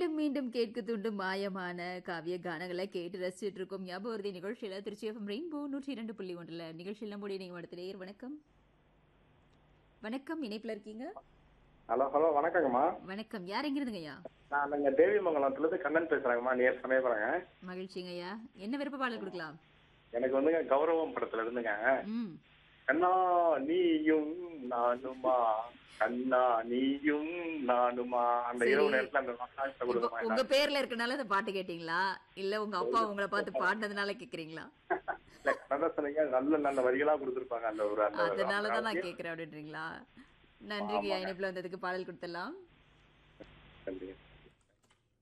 மீண்டும் மீண்டும் கேட்க தூண்டும் மாயமான காவிய கானங்களை கேட்டு ரசிச்சுட்டு இருக்கோம் ஞாபகம் வருது நிகழ்ச்சியில திருச்சி எஃப்எம் ரெயின்போ நூற்றி இரண்டு புள்ளி ஒன்றுல நிகழ்ச்சியில் நம்முடைய நீங்க அடுத்த நேயர் வணக்கம் வணக்கம் இணைப்புல இருக்கீங்க ஹலோ ஹலோ வணக்கங்கம்மா வணக்கம் யார் எங்கிருந்துங்க ஐயா நான் நாங்க தேவிமங்கலத்துல இருந்து கண்ணன் பேசுறேங்கம்மா நேர் சமயபுரங்க மகிழ்ச்சிங்க ஐயா என்ன விருப்ப பாடல் கொடுக்கலாம் எனக்கு வந்துங்க கௌரவம் படத்துல இருந்துங்க ம் கண்ணா நீயும் நானுமா கண்ணா நீயும் நானுமா அந்த சரி. இரவு நேரத்துல அந்த மசாஜ் இப்போ கொடுக்குமா உங்க பேர்ல இருக்கனால இந்த பாட்டு கேட்டீங்களா இல்ல உங்க அப்பா உங்களை பார்த்து பாடினதுனால கேக்குறீங்களா இல்ல கன்னட சொன்னீங்க நல்ல நல்ல வரிகளா கொடுத்துருப்பாங்க அந்த ஒரு அந்த ஒரு அதனாலதான் நான் காட்சியை. கேக்குறேன் அப்படின்றீங்களா நன்றிங்க ஐயா ஆமாங்க. இணைப்புல வந்ததுக்கு பாடல் கொடுத்துடலாம் நன்றிங்க.